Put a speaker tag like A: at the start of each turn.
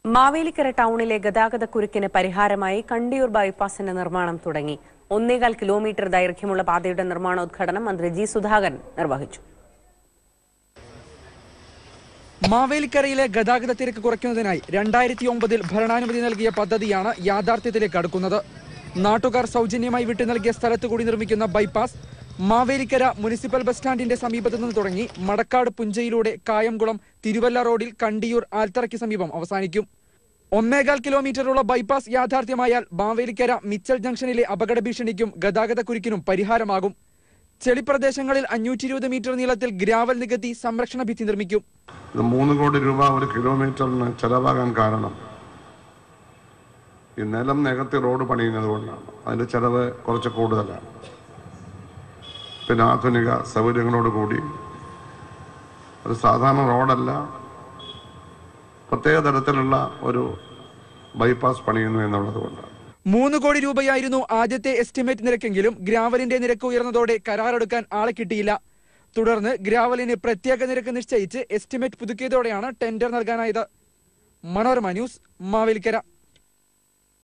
A: മാവേലിക്കര ടൗണിലെ ഗതാഗത കുരുക്കിന് പരിഹാരമായി കണ്ടിയൂർ ബൈപ്പാസിന്റെ നിർമ്മാണം തുടങ്ങി ഒന്നേകാൽ കിലോമീറ്റർ ദൈർഘ്യമുള്ള പാതയുടെ നിർമ്മാണോദ്ഘാടനം മന്ത്രി ജി സുധാകരൻ നിർവഹിച്ചു
B: മാവേലിക്കരയിലെ ഗതാഗത തിരക്ക് കുറയ്ക്കുന്നതിനായി രണ്ടായിരത്തി ഒമ്പതിൽ ഭരണാനുമതി നൽകിയ പദ്ധതിയാണ് യാഥാർത്ഥ്യത്തിലേക്ക് അടുക്കുന്നത് നാട്ടുകാർ സൗജന്യമായി വിട്ടു നൽകിയ സ്ഥലത്ത് കൂടി നിർമ്മിക്കുന്ന ബൈപ്പാസ് മാവേലിക്കര മുനിസിപ്പൽ ബസ് സ്റ്റാൻഡിന്റെ സമീപത്തു നിന്ന് തുടങ്ങി മടക്കാട് പുഞ്ചയിലൂടെ കായംകുളം തിരുവല്ല റോഡിൽ കണ്ടിയൂർ ആൽത്തറയ്ക്ക് സമീപം അവസാനിക്കും ഒന്നേകാൽ കിലോമീറ്ററുള്ള ബൈപ്പാസ് യാഥാർത്ഥ്യമായാൽ മാവേലിക്കര മിച്ചൽ ജംഗ്ഷനിലെ അപകട ഭീഷണിക്കും ഗതാഗത കുരുക്കിനും പരിഹാരമാകും ചെളിപ്രദേശങ്ങളിൽ അഞ്ഞൂറ്റി ഇരുപത് മീറ്റർ നീളത്തിൽ ഗ്രാവൽ നികത്തി സംരക്ഷണ ഭിത്തി നിർമ്മിക്കും
C: ഇത് മൂന്ന് കോടി രൂപ ഒരു കിലോമീറ്ററിന് ചെലവാകാൻ കാരണം ഈ നിലം നികത്തി റോഡ് പണിയുന്നത് കൊണ്ടാണ് അതിന്റെ ചെലവ് കുറച്ച് കൂടുതലാണ് പിന്നെ ആധുനിക സൗകര്യങ്ങളോട് കൂടി ഒരു സാധാരണ റോഡല്ല പ്രത്യേക തരത്തിലുള്ള ഒരു ബൈപ്പാസ് പണിയുന്നു എന്നുള്ളത് കൊണ്ടാണ്
B: മൂന്ന് കോടി രൂപയായിരുന്നു ആദ്യത്തെ എസ്റ്റിമേറ്റ് നിരക്കെങ്കിലും ഗ്രാവലിന്റെ നിരക്ക് ഉയർന്നതോടെ കരാറെടുക്കാൻ ആളെ കിട്ടിയില്ല തുടർന്ന് ഗ്രാവലിന് പ്രത്യേക നിരക്ക് നിശ്ചയിച്ച് എസ്റ്റിമേറ്റ് പുതുക്കിയതോടെയാണ് ടെൻഡർ നൽകാനായത് മനോരമ ന്യൂസ് മാവേലിക്കര